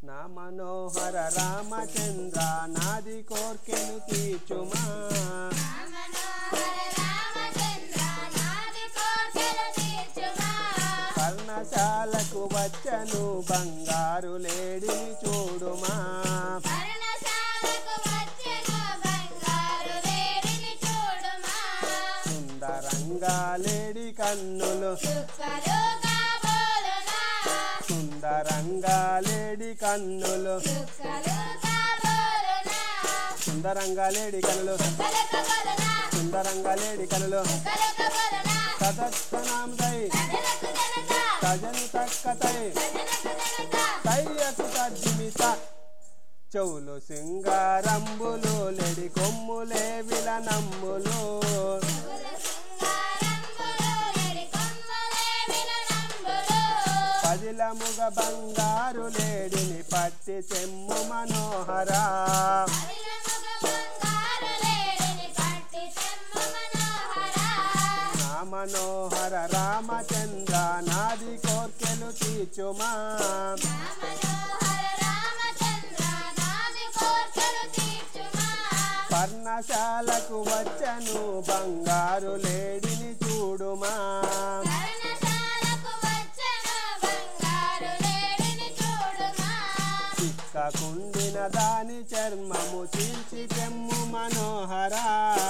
నా మనోహర రామచంద్ర నాది కోర్కెను తీర్చుమా పర్ణశాలకు వచ్చను బంగారు లేడిని చూడుమా సుందరంగా లేడి కన్నులు సుందరంగా లేడి కన్నులు సుందరంగా లేడి కన్నులు సుందరంగా లేడి కన్నులు సదత్తనామదై తజను తక్కతై తయ్యకు తజ్జిమిత చెవులు సింగారంబులు లెడి కొమ్ములే విలనమ్ములు పదిలముగ బంగారు లేడిని పట్టి చెమ్ము మనోహరా నా మనోహర రామచంద్ర నాది కోర్కెలు తీర్చుమా పర్ణశాలకు వచ్చను బంగారు లేడిని చూడుమా చిక్కకుండిన దాని చర్మము చీల్చి తెమ్ము మనోహరా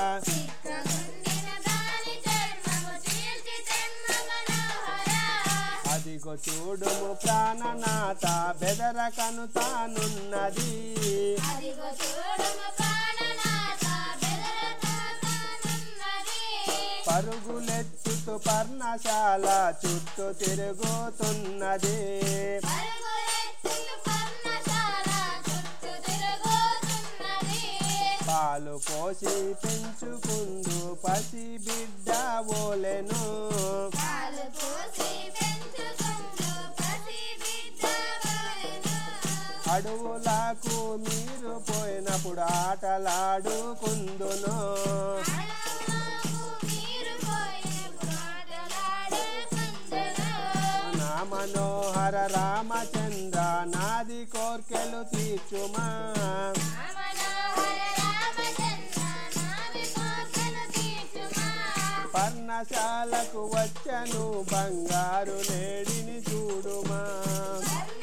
అదిగో చూడుము ప్రాణనాథ బెదరకను తానున్నది అదిగో చూడుము ప్రాణనాథ బెదరకనున్నది. పరుగులెత్తుతూ పర్ణశాల చుట్టూ తిరుగుతున్నది పరుగులెత్తుతూ పర్ణశాల చుట్టూ తిరుగుతున్నది. పాలు పోసి పెంచుకుందు పసి బిడ్డ ఓలెను పాలు పోసి పెంచుకుంటూ పసి బిడ్డ వలెను. అడవులకు మీరు పోయినప్పుడు ఆటలాడుకుందును అడవులకు మీరు పోయినప్పుడు ఆటలాడుకుందును. నా మనోహర రామచంద్ర నాది కోర్కెలు తీర్చుమా రామనోహర రామచంద్ర నాది కోర్కెలు తీర్చుమా. పర్ణశాలకు వచ్చను బంగారు లేడిని చూడుమా పర్ణ